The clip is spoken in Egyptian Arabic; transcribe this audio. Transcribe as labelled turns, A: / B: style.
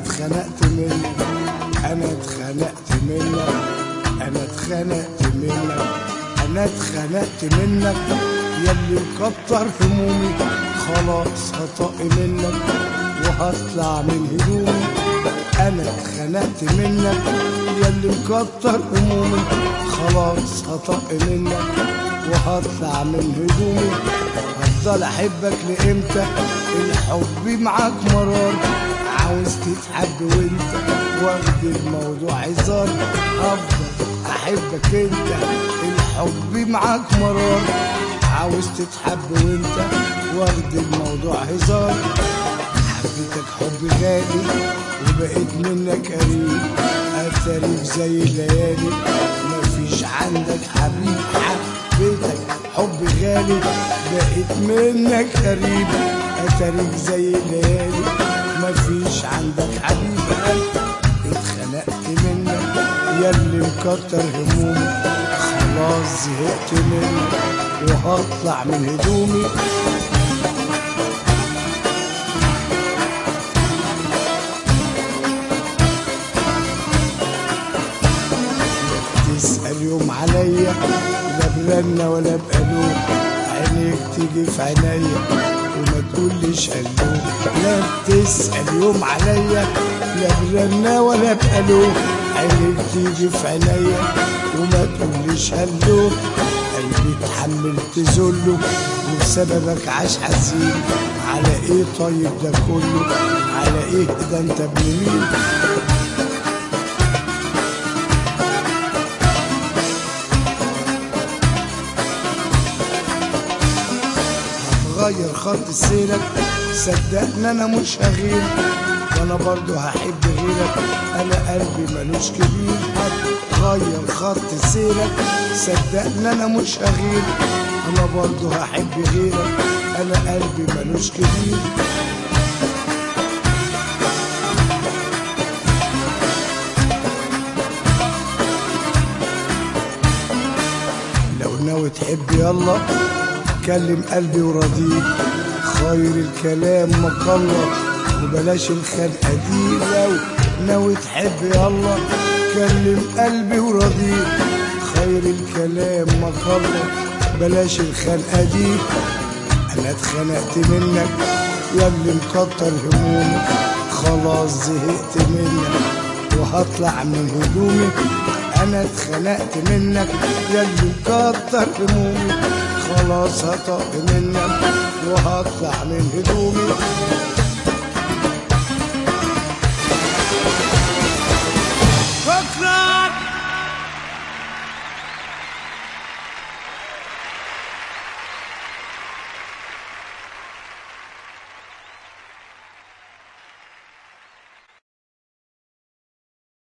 A: اتخنقت منك انا اتخنقت منك انا اتخنقت منك انا اتخنقت منك ياللي مكتر همومي خلاص هطق منك وهطلع من هدومي انا اتخنقت منك ياللي مكتر همومي خلاص هطق منك وهطلع من هدومي هفضل احبك لامتى الحب معاك مرار عاوز تتحب وانت واخد الموضوع هزار هفضل احبك انت الحب معاك مرار عاوز تتحب وانت واخد الموضوع هزار حبيتك حب غالي وبقيت منك قريب اتاريك زي الليالي مفيش عندك حبيب حبيتك حب غالي بقيت منك قريب اتاريك زي الليالي مفيش عندك حبيب قلب اتخنقت منك ياللي مكتر همومي خلاص زهقت منك وهطلع من هدومي تسأل يوم عليا لا برنة ولا بقلوب عينيك تيجي في عينيا وما تقوليش قلوب لا بتسأل يوم عليا لا برنة ولا بقلوب عينيك تيجي في عينيا وما تقوليش قلوب قلبي اتحملت ذله وبسببك عاش حزين على ايه طيب ده كله على ايه ده انت ابن مين غير خط سيرك صدقني انا مش هغير وانا برضو هحب غيرك انا قلبي ملوش كبير غير خط سيرك صدقني انا مش هغير انا برضو هحب غيرك انا قلبي ملوش كبير لو ناوي تحب يلا كلم قلبي وراضيه خير الكلام مقلة وبلاش الخنقة دي لو ناوي تحب يلا كلم قلبي وراضيه خير الكلام مقلة بلاش الخنقة دي انا اتخنقت منك ياللي مكتر همومي خلاص زهقت منك وهطلع من هدومي انا اتخنقت منك ياللي مكتر همومي خلاص هطق منك وهطلع من هدومي
B: فكرك